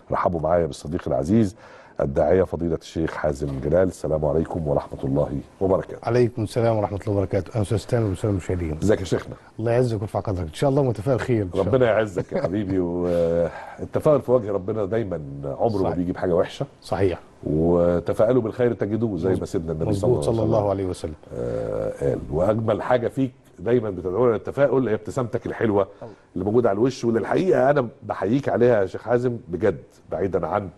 رحبوا معايا بالصديق العزيز الداعيه فضيله الشيخ حازم جلال السلام عليكم ورحمه الله وبركاته عليكم السلام ورحمه الله وبركاته انا استاذ تامر وسلام المشاهدين ازيك يا شيخنا الله يعزك ويرفع قدرك ان شاء الله متفائل خير إن شاء الله. ربنا يعزك يا حبيبي والتفاؤل في وجه ربنا دايما عمره ما صحيح. بيجيب حاجه وحشه صحيح وتفائلوا بالخير تجدوه زي ما سيدنا النبي مظبوط صلى الله عليه عليه وسلم آه، قال واجمل حاجه فيك دايما بتدعونا للتفاؤل هي ابتسامتك الحلوه اللي موجوده على الوش واللي الحقيقه انا بحييك عليها يا شيخ حازم بجد بعيدا عن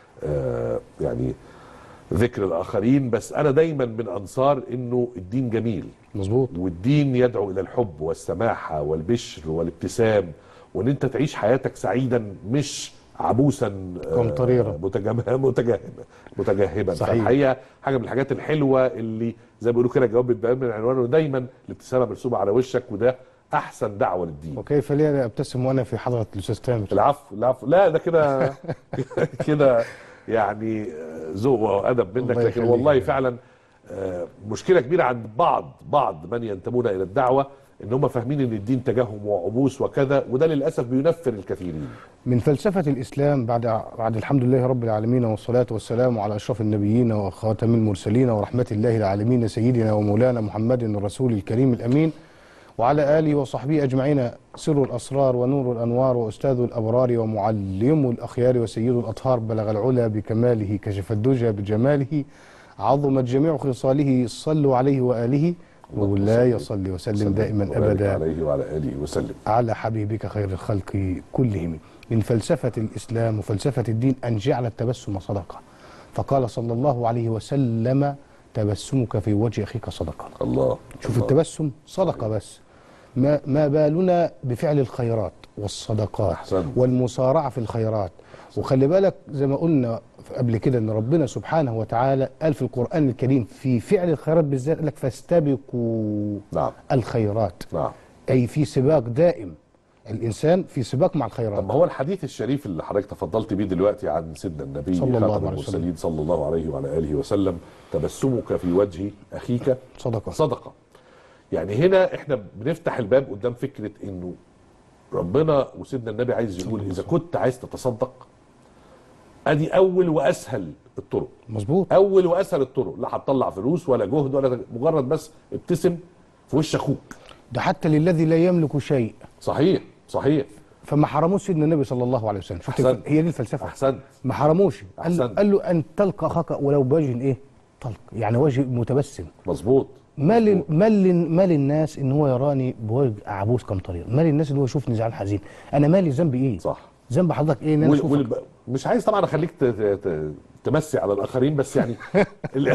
آه، يعني ذكر الاخرين بس انا دايما من انصار انه الدين جميل مظبوط والدين يدعو الى الحب والسماحه والبشر والابتسام وان انت تعيش حياتك سعيدا مش عبوسا آه، قمطريرا. متجم- متجهم متجهبا صحيح. فالحقيقه حاجه من الحاجات الحلوه اللي زي ما بيقولوا كده جواب البيان من عنوانه دايما الابتسامه مرسومه على وشك وده احسن دعوه للدين وكيف لي أن ابتسم وانا في حضره الاستاذ تامر العفو العفو لا ده كده كده يعني آه، ذوق وادب منك الله لكن يخليك. والله فعلا آه، مشكله كبيره عند بعض بعض من ينتمون الى الدعوه ان هم فاهمين ان الدين تجهم وعبوس وكذا وده للاسف بينفر الكثيرين من فلسفه الاسلام بعد بعد الحمد لله رب العالمين والصلاه والسلام على اشرف النبيين وخاتم المرسلين ورحمه الله العالمين سيدنا ومولانا محمد الرسول الكريم الامين وعلى اله وصحبه اجمعين سر الاسرار ونور الانوار واستاذ الابرار ومعلم الاخيار وسيد الاطهار بلغ العلا بكماله كشف الدجى بجماله عظمت جميع خصاله صلوا عليه واله ولا يصلي وسلم دائما وبارك ابدا عليه وعلى اله وسلم على حبيبك خير الخلق كلهم من فلسفة الإسلام وفلسفة الدين أن جعل التبسم صدقة فقال صلى الله عليه وسلم تبسمك في وجه أخيك صدقة الله شوف الله. التبسم صدقة بس ما, ما بالنا بفعل الخيرات والصدقات أحسنت. والمسارعة في الخيرات وخلي بالك زي ما قلنا قبل كده ان ربنا سبحانه وتعالى قال في القرآن الكريم في فعل الخيرات بالذات قال لك فاستبقوا نعم الخيرات نعم أي في سباق دائم الإنسان في سباق مع الخيرات طب ما هو الحديث الشريف اللي حضرتك تفضلت بيه دلوقتي عن سيدنا النبي صلى الله خاتم عليه المرسلين صلى الله عليه وعلى اله وسلم تبسمك في وجه اخيك صدقة صدقه يعني هنا احنا بنفتح الباب قدام فكره انه ربنا وسيدنا النبي عايز يقول اذا كنت عايز تتصدق ادي اول واسهل الطرق مظبوط اول واسهل الطرق لا هتطلع فلوس ولا جهد ولا مجرد بس ابتسم في وش اخوك ده حتى للذي لا يملك شيء صحيح صحيح فما حرموش سيدنا النبي صلى الله عليه وسلم شفت أحسنت. هي دي الفلسفة احسنت ما حرموش قال, له- أحسنت. قال له أن تلقى أخاك ولو بوجه إيه طلق يعني وجه متبسم مظبوط ما لل- مظبوط. ما لل- ما للناس ان هو يراني بوجه عبوس كم طريق ما للناس ان هو يشوفني زعلان حزين انا مالي ذنبي ايه صح ذنب حضرتك ايه ان انا وال- اشوفك وال- مش عايز طبعا اخليك ت- ت- ت- تمسي على الاخرين بس يعني ال-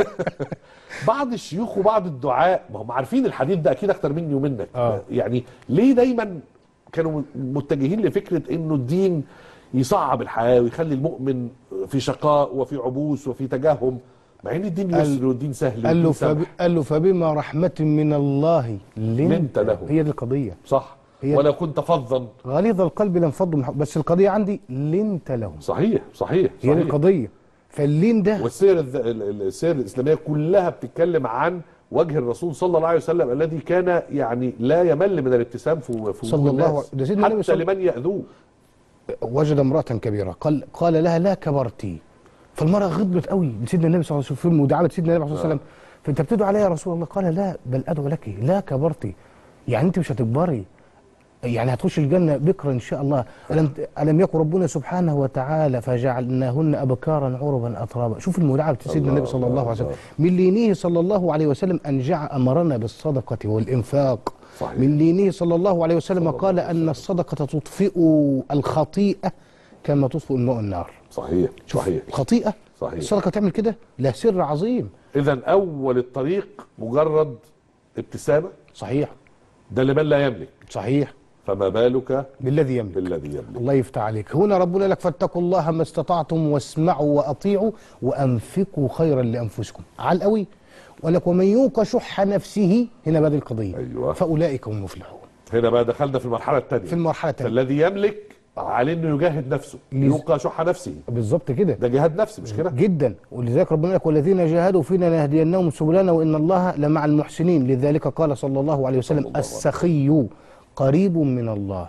بعض الشيوخ وبعض الدعاء ما هم عارفين الحديث ده اكيد اكتر مني ومنك آه. يعني ليه دايما كانوا متجهين لفكره انه الدين يصعب الحياه ويخلي المؤمن في شقاء وفي عبوس وفي تجهم مع ان الدين قال- يسر والدين سهل قال له والدين فب... سمح. قال له فبما رحمة من الله لنت له. هي دي القضية صح هي- ولو كنت فظا غليظ القلب لانفضوا من حب بس القضية عندي لنت لهم صحيح صحيح هي دي صحيح القضية فاللين ده والسير الذ- ال- ال- السير الاسلاميه كلها بتتكلم عن وجه الرسول صلى الله عليه وسلم الذي كان يعني لا يمل من الابتسام في في صلى وجوه الله الناس عليه- ده سيدنا النبي حتى صلى- لمن ياذوه وجد امرأة كبيرة قال قال لها لا كبرتي فالمرأة غضبت قوي لسيدنا النبي صلى الله عليه وسلم في مداعبة سيدنا النبي صلى الله عليه وسلم فانت بتدعو عليها يا رسول الله قال لا بل ادعو لك لا كبرتي يعني انت مش هتكبري يعني هتخش الجنة بكرة إن شاء الله ألم, ألم يكن ربنا سبحانه وتعالى فجعلناهن أبكارا عربا أترابا شوف المداعبة سيدنا الله، النبي صلى الله عليه وسلم الله. من لينه صلى الله عليه وسلم أن جعل أمرنا بالصدقة والإنفاق صحيح. من لينه صلى الله عليه وسلم صلى قال الله عليه أن الصدقة تطفئ الخطيئة كما تطفئ الماء النار صحيح صحيح الخطيئة صحيح. الصدقة تعمل كده له سر عظيم اذا اول الطريق مجرد ابتسامه صحيح ده لمن لا يملك صحيح فما بالك بالذي يملك بالذي يملك الله يفتح عليك هنا ربنا لك فاتقوا الله ما استطعتم واسمعوا واطيعوا وانفقوا خيرا لانفسكم على القوي ولك ومن يوق شح نفسه هنا بقى دي القضيه أيوة. فاولئك هم المفلحون هنا بقى دخلنا في المرحله الثانيه في المرحله الثانيه الذي يملك عليه انه يجاهد نفسه لز- يوقى شح نفسه بالظبط كده ده جهاد نفسي مش كده جدا ولذلك ربنا لك والذين جاهدوا فينا لنهدينهم سبلنا وان الله لمع المحسنين لذلك قال صلى الله عليه صلى وسلم الله عليه السخي قريب من الله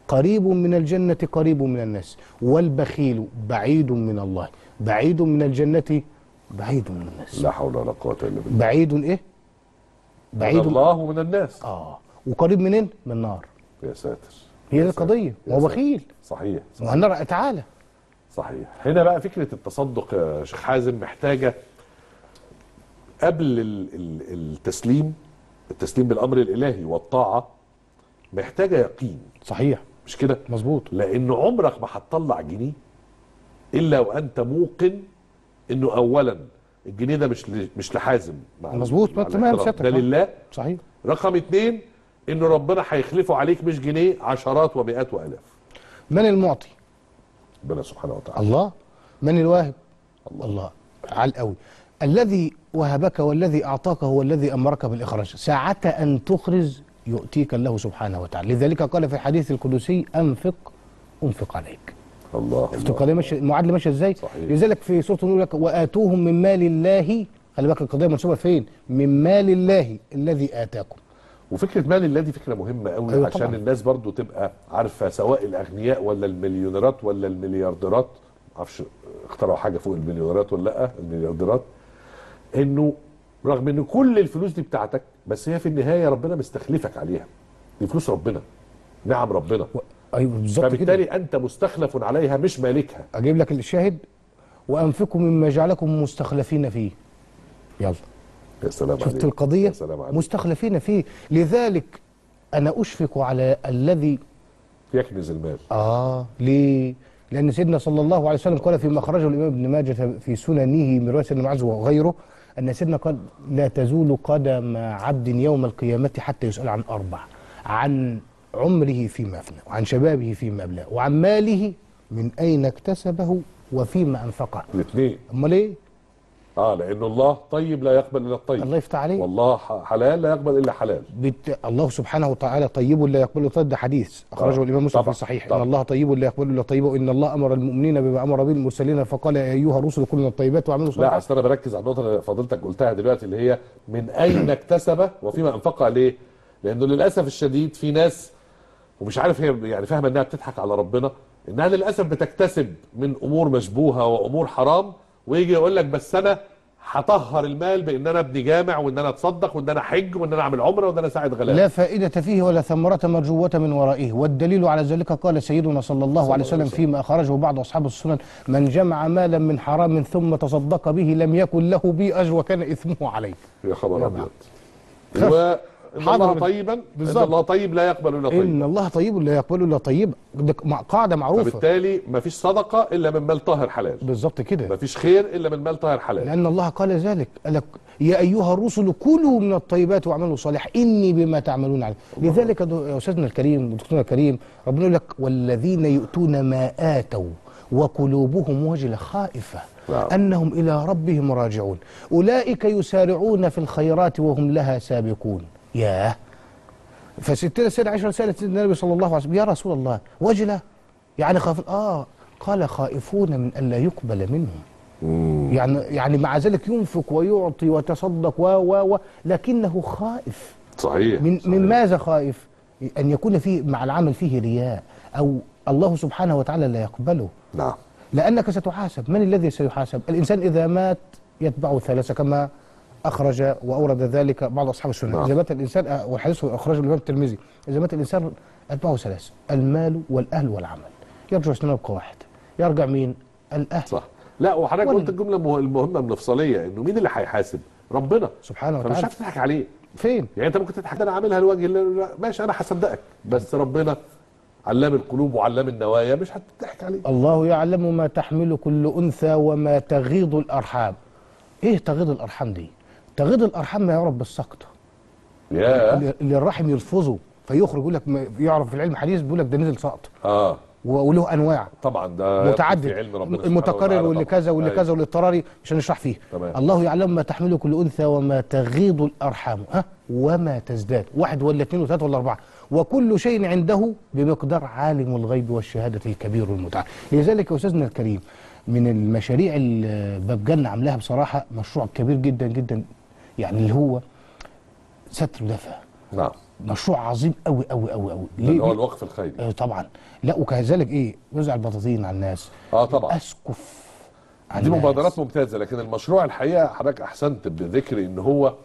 قريب من الجنة قريب من الناس والبخيل بعيد من الله بعيد من الجنة بعيد من الناس لا حول ولا قوه الا بالله بعيد ايه من بعيد الله ومن الناس اه وقريب منين من النار يا ساتر هي يا دي ساتر. القضية يا هو ساتر. بخيل صحيح ما النار تعالى صحيح هنا بقى فكره التصدق يا شيخ حازم محتاجه قبل ال- ال- التسليم التسليم بالامر الالهي والطاعه محتاجه يقين صحيح مش كده مظبوط لان عمرك ما هتطلع جنيه الا وانت موقن انه اولا الجنيه ده مش ل- مش لحازم مع مظبوط. مع تمام، الاحترام. سيادتك. ده لله صحيح رقم اتنين انه ربنا هيخلفه عليك مش جنيه عشرات ومئات والاف من المعطي ربنا سبحانه وتعالى الله من الواهب الله. الله عال قوي الذي وهبك والذي اعطاك هو الذي امرك بالاخراج ساعة ان تخرج يؤتيك الله سبحانه وتعالى لذلك قال في الحديث القدسي انفق انفق عليك الله شفت الله القضيه ماشيه المعادله ماشيه ازاي صحيح. لذلك في سوره يقول لك واتوهم من مال الله خلي بالك القضيه منسوبه فين من مال الله الذي اتاكم وفكره مال الله دي فكره مهمه قوي أيوة عشان طبعاً. الناس برضو تبقى عارفه سواء الاغنياء ولا المليونيرات ولا المليارديرات معرفش اخترعوا حاجه فوق المليونيرات ولا لا المليارديرات انه رغم ان كل الفلوس دي بتاعتك بس هي في النهايه ربنا مستخلفك عليها دي فلوس ربنا نعم ربنا و... ايوه بالظبط كده فبالتالي انت مستخلف عليها مش مالكها اجيب لك الشاهد وانفقوا مما جعلكم مستخلفين فيه يلا يا سلام شفت عليك. القضيه يا سلام عليك مستخلفين فيه لذلك انا اشفق على الذي يكنز المال اه ليه لان سيدنا صلى الله عليه وسلم قال فيما اخرجه الامام ابن ماجه في سننه من روايه سيدنا معاذ وغيره ان سيدنا قال لا تزول قدم عبد يوم القيامه حتى يسال عن اربع عن عمره فيما افنى وعن شبابه فيما ابلاه وعن ماله من اين اكتسبه وفيما انفقه الاثنين امال ايه اه لانه الله طيب لا يقبل الا الطيب الله يفتح عليك والله ح- حلال لا يقبل الا حلال بت... الله سبحانه وتعالى طيب لا يقبل طيب ده حديث اخرجه آه، الامام مسلم في طبعا، الصحيح ان طبعا. الله طيب لا يقبل الا طيبا وان الله امر المؤمنين بما امر به المرسلين فقال يا ايها الرسل كلوا من الطيبات واعملوا لا صالحات اصل انا بركز على النقطه اللي فضيلتك قلتها دلوقتي اللي هي من اين اكتسب وفيما انفق ليه؟ لانه للاسف الشديد في ناس ومش عارف هي يعني فاهمه انها بتضحك على ربنا انها للاسف بتكتسب من امور مشبوهه وامور حرام ويجي يقول لك بس انا هطهر المال بان انا ابني جامع وان انا اتصدق وان انا احج وان انا اعمل عمره وان انا اساعد غلابه لا فائدة فيه ولا ثمرة مرجوة من ورائه والدليل على ذلك قال سيدنا صلى الله عليه الله وسلم عليه فيما أخرجه بعض أصحاب السنن من جمع مالا من حرام ثم تصدق به لم يكن له به أجر وكان إثمه عليه يا خبر يا ابيض خف. وان حاضر. الله طيبا ان بالظبط. الله طيب لا يقبل الا طيب إن الله طيب لا يقبل إلا طيب ده مع- قاعدة معروفة فبالتالي مفيش صدقه الا من مال طاهر حلال بالظبط كده مفيش خير الا من مال طاهر حلال لأن الله قال ذلك قال لك يا أيها الرسل كلوا من الطيبات واعملوا صالحا إني بما تعملون عليم لذلك يا دو- يا أستاذنا الكريم ودكتورنا الكريم ربنا يقول لك والذين يؤتون ما آتوا وقلوبهم وجلة خائفة نعم. أنهم إلى ربهم راجعون أولئك يسارعون في الخيرات وهم لها سابقون ياه فستنا سيدة عائشة سألت سيدنا النبي صلى الله عليه وسلم يا رسول الله وجلة يعني خاف آه قال خائفون من ألا يقبل منهم يعني يعني مع ذلك ينفق ويعطي ويتصدق و و و لكنه خائف صحيح من صحيح. من ماذا خائف؟ ان يكون فيه مع العمل فيه رياء او الله سبحانه وتعالى لا يقبله نعم لانك ستحاسب من الذي سيحاسب؟ الانسان اذا مات يتبعه ثلاثه كما اخرج واورد ذلك بعض اصحاب السنه نعم. اذا مات الانسان والحديث اخرجه الامام الترمذي اذا مات الانسان اتبعه ثلاثه المال والاهل والعمل يرجع اثنين يبقى واحد يرجع مين؟ الاهل صح لا وحضرتك وال- قلت الجمله المه- المهمه المفصليه انه مين اللي هيحاسب؟ ربنا سبحانه فمش وتعالى عارف تضحك عليه فين؟ يعني انت ممكن تضحك انا عاملها لوجه الله لا، ماشي انا هصدقك بس ربنا علام القلوب وعلام النوايا مش هتضحك عليه الله يعلم ما تحمل كل انثى وما تغيض الارحام ايه تغيض الارحام دي تغيض الارحام ما يعرف بالسقط يا اللي اللي الرحم يلفظه فيخرج يقول لك ما- يعرف في العلم الحديث بيقول لك ده نزل سقط اه و- وله انواع طبعا ده يدخل متعدد في علم ربنا سبحانه المتكرر وتعالى واللي طبعاً. كذا واللي أيوة. كذا واللي اضطراري مش هنشرح فيه تمام. الله يعلم ما تحمل كل انثى وما تغيض الارحام ها وما تزداد واحد ولا اثنين وثلاثه ولا اربعه وكل شيء عنده بمقدار عالم الغيب والشهاده الكبير المتعال لذلك يا استاذنا الكريم من المشاريع اللي باب جنة عاملاها بصراحه مشروع كبير جدا جدا يعني اللي هو ستر ودفع نعم مشروع عظيم قوي قوي قوي قوي اللي هو الوقف الخيري آه طبعا لا وكذلك ايه وزع البطاطين على الناس اه طبعا اسكف على دي الناس. مبادرات ممتازه لكن المشروع الحقيقه حضرتك احسنت بذكر ان هو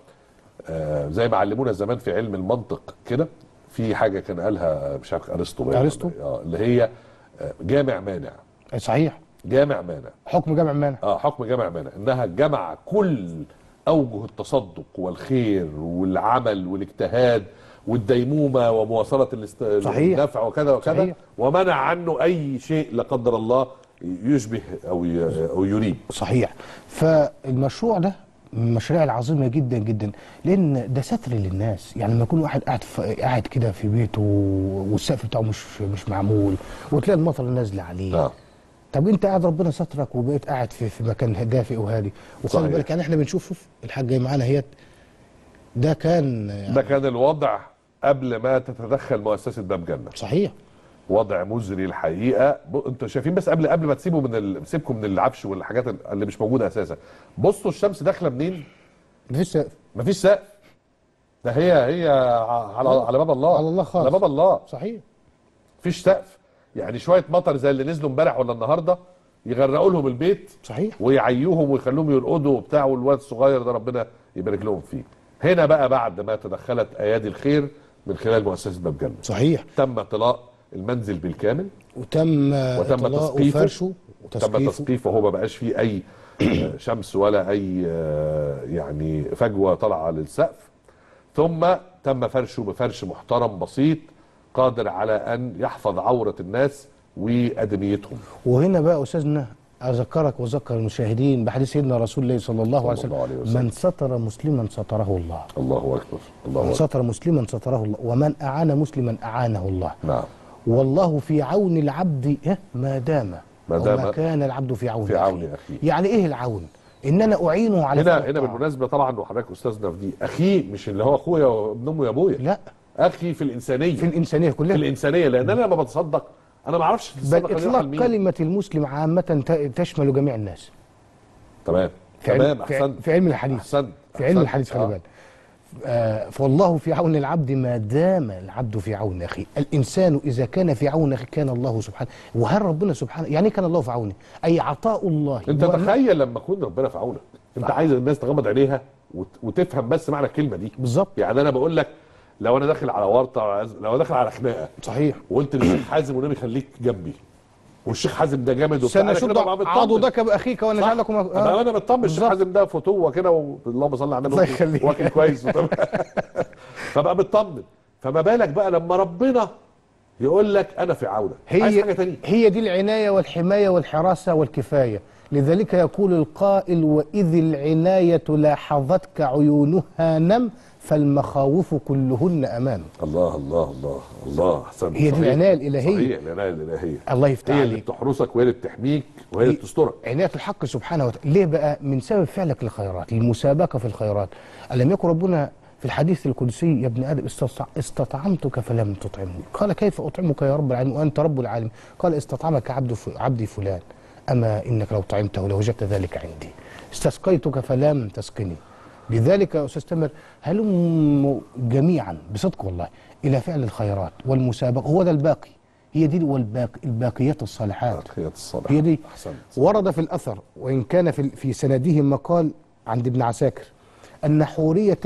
آه زي ما علمونا زمان في علم المنطق كده في حاجه كان قالها مش عارف ارسطو باين أرسطو؟ ولا إيه، اه اللي هي آه جامع مانع آه، صحيح جامع مانع حكم جامع مانع اه حكم جامع مانع انها جمع كل اوجه التصدق والخير والعمل والاجتهاد والديمومه ومواصله الاست... صحيح. النفع وكذا وكذا صحيح. ومنع عنه اي شيء لا قدر الله يشبه او ي... او يريب صحيح فالمشروع ده من المشاريع العظيمه جدا جدا لان ده ستر للناس يعني لما يكون واحد قاعد في قاعد كده في بيته والسقف بتاعه مش مش معمول وتلاقي المطر نازله عليه آه. طب انت قاعد ربنا سترك وبقيت قاعد في في مكان دافئ وهادي وخلي صحيح. بالك يعني احنا بنشوف شوف الحاج جاي معانا اهيت ده كان يعني ده كان الوضع قبل ما تتدخل مؤسسه باب جنه صحيح وضع مزري الحقيقه ب... انتوا شايفين بس قبل قبل ما تسيبوا من ال... سيبكم من العفش والحاجات اللي مش موجوده اساسا بصوا الشمس داخله منين مفيش سقف مفيش سقف ده هي هي على على باب الله على الله خالص. على باب الله صحيح مفيش سقف يعني شويه مطر زي اللي نزلوا امبارح ولا النهارده يغرقوا لهم البيت صحيح ويعيوهم ويخلوهم يرقدوا وبتاع والواد الصغير ده ربنا يبارك لهم فيه هنا بقى بعد ما تدخلت ايادي الخير من خلال مؤسسه باب جنه صحيح تم طلاق المنزل بالكامل وتم وتم إطلاقه تسقيفه. وفرشه تم وتسقيفه تسقيفه وهو ما بقاش فيه اي آه، شمس ولا اي آه، يعني فجوه طالعه للسقف ثم تم فرشه بفرش محترم بسيط قادر على ان يحفظ عوره الناس وادميتهم وهنا بقى استاذنا اذكرك واذكر المشاهدين بحديث سيدنا رسول الله صلى الله عليه صلى وسلم, الله عليه وسلم. من ستر مسلما ستره الله الله اكبر الله من اكبر ستر مسلما ستره الله ومن اعان مسلما اعانه الله نعم والله في عون العبد إيه؟ ما دام ما دام وما كان العبد في عون في عون أخيه. يعني ايه العون ان انا اعينه على هنا فعل هنا الطاعة. بالمناسبه طبعا وحضرتك استاذنا في دي اخيه مش اللي هو اخويا وابن امه يا ابويا لا اخي في الانسانيه في الانسانيه في كلها الانسانيه لان انا لما بتصدق انا ما اعرفش بل الصدقه دي رايحة اطلاق لمين. كلمه المسلم عامه ت- تشمل جميع الناس تمام في علم- تمام في- احسنت في علم الحديث احسنت في علم أحسنت. الحديث خلي آه. بالك آه فالله في عون العبد ما دام العبد في عون اخيه الانسان اذا كان في عون اخيه كان الله سبحانه وهل ربنا سبحانه يعني إيه كان الله في عونه اي عطاء الله انت هو- تخيل لما يكون ربنا في عونك انت عايز الناس تغمض عينيها وت- وتفهم بس معنى الكلمه دي بالظبط يعني انا بقول لك لو انا داخل على ورطه لو انا داخل على خناقه صحيح وقلت للشيخ حازم والنبي خليك جنبي والشيخ حازم ده جامد وبتاع أنا سنشد كده ببقى مطمن. عضدك باخيك ونجعل لكم ابقى انا مطمن الشيخ بالظبط. حازم ده فتوه كده و- اللهم صل على الله النبي يخليك. واكل كويس وتمام. فبقى مطمن فما بالك بقى لما ربنا يقول لك انا في عونك عايز هي حاجه تانية هي دي العنايه والحمايه والحراسه والكفايه لذلك يقول القائل واذ العنايه لاحظتك عيونها نم فالمخاوف كلهن امام الله الله الله الله احسن هي دي العناية الإلهية. صحيح العنايه الالهيه الله يفتح هي اللي عليك بتحرسك وهي اللي بتحميك وهي اللي هي- بتسترك عناية الحق سبحانه وتعالى ليه بقى من سبب فعلك للخيرات المسابقة في الخيرات ألم يكن ربنا في الحديث القدسي يا ابن آدم استطع- استطعمتك فلم تطعمني قال كيف أطعمك يا رب العالمين وأنت رب العالمين قال استطعمك عبد ف... عبدي فلان أما إنك لو طعمته لوجدت ذلك عندي استسقيتك فلم تسقني لذلك يا أستاذ تامر هلم جميعا بصدق والله إلى فعل الخيرات والمسابقة هو ده الباقي هي دي والباقي الباقيات الصالحات خيرة الصالح هي دي احسنت ورد في الأثر وإن كان في في سنده مقال عند ابن عساكر أن حورية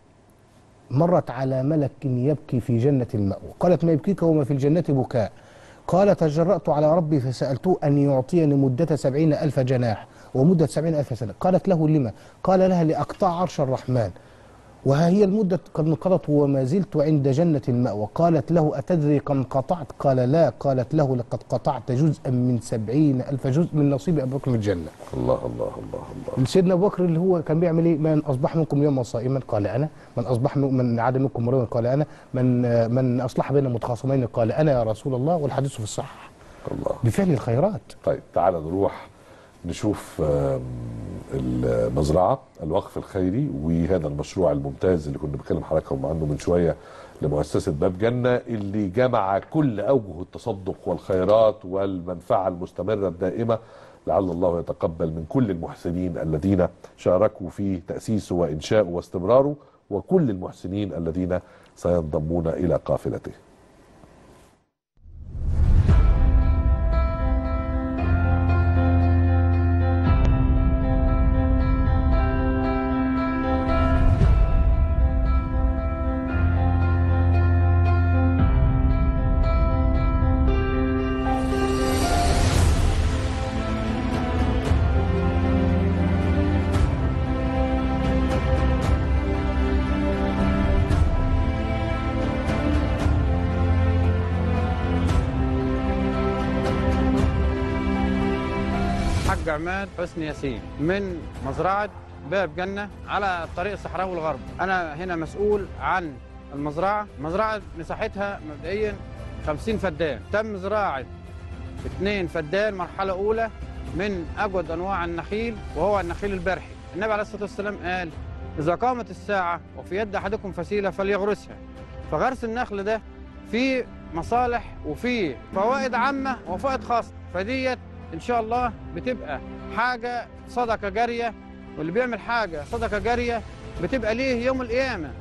مرت على ملك يبكي في جنة المأوى قالت ما يبكيك وما في الجنة بكاء قال تجرأت على ربي فسألته أن يعطيني مدة سبعين ألف جناح ومدة سبعين ألف سنة قالت له لما قال لها لأقطع عرش الرحمن وها هي المدة قد انقضت وما زلت عند جنة المأوى قالت له أتدري كم قطعت قال لا قالت له لقد قطعت جزءا من سبعين ألف جزء من نصيب أبي بكر من الجنة الله الله الله الله سيدنا أبو بكر اللي هو كان بيعمل إيه من أصبح منكم يوما صائما قال أنا من أصبح من, من عاد منكم مريضا قال أنا من من أصلح بين متخاصمين قال أنا يا رسول الله والحديث في الصحة الله بفعل الخيرات طيب تعال نروح نشوف آم، المزرعة الوقف الخيري وهذا المشروع الممتاز اللي كنا بنتكلم حضراتكم عنه من شوية لمؤسسة باب جنة اللي جمع كل أوجه التصدق والخيرات والمنفعة المستمرة الدائمة لعل الله يتقبل من كل المحسنين الذين شاركوا في تأسيسه وإنشائه واستمراره وكل المحسنين الذين سينضمون الى قافلته حاج عماد حسني ياسين من مزرعة باب جنة على طريق الصحراوي الغرب أنا هنا مسؤول عن المزرعة مزرعة مساحتها مبدئيا 50 فدان تم زراعة اثنين فدان مرحلة أولى من أجود أنواع النخيل وهو النخيل البرحي النبي عليه الصلاة والسلام قال إذا قامت الساعة وفي يد أحدكم فسيلة فليغرسها فغرس النخل ده فيه مصالح وفيه فوائد عامة وفوائد خاصة فديت ان شاء الله بتبقى حاجه صدقه جاريه واللي بيعمل حاجه صدقه جاريه بتبقى ليه يوم القيامه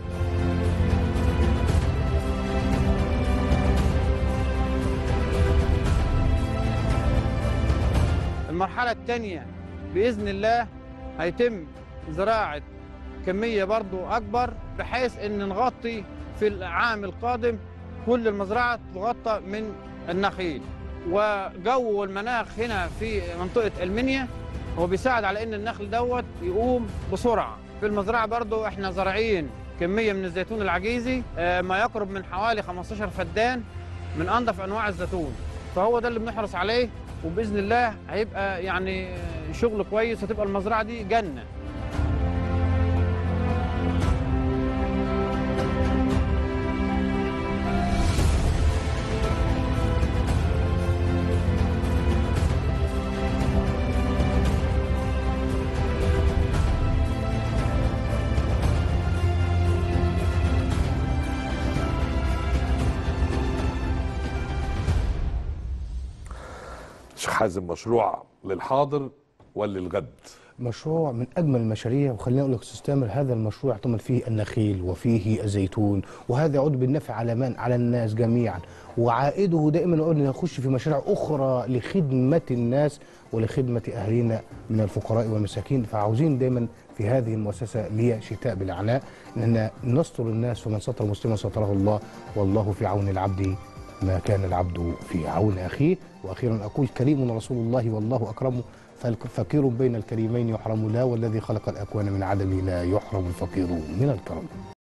المرحله الثانيه باذن الله هيتم زراعه كميه برضو اكبر بحيث ان نغطي في العام القادم كل المزرعه تغطى من النخيل وجو المناخ هنا في منطقة المنيا هو بيساعد على ان النخل دوت يقوم بسرعة في المزرعة برضو احنا زارعين كمية من الزيتون العجيزي آه، ما يقرب من حوالي 15 فدان من انظف انواع الزيتون فهو ده اللي بنحرص عليه وباذن الله هيبقى يعني آه، شغل كويس وتبقى المزرعة دي جنة شيخ حازم مشروع للحاضر وللغد مشروع من اجمل المشاريع وخليني اقول لك استاذ تامر هذا المشروع يعتمد فيه النخيل وفيه الزيتون وهذا يعود بالنفع على من على الناس جميعا وعائده دائما نقول ان يخش في مشاريع اخرى لخدمه الناس ولخدمه اهالينا من الفقراء والمساكين فعاوزين دائما في هذه المؤسسه اللي هي شتاء بالعناء ان نستر الناس ومن ستر مسلما ستره الله والله في عون العبد ما كان العبد في عون اخيه واخيرا اقول كريم رسول الله والله اكرمه فالفقير بين الكريمين يحرم لا والذي خلق الاكوان من عدم لا يحرم الفقير من الكرم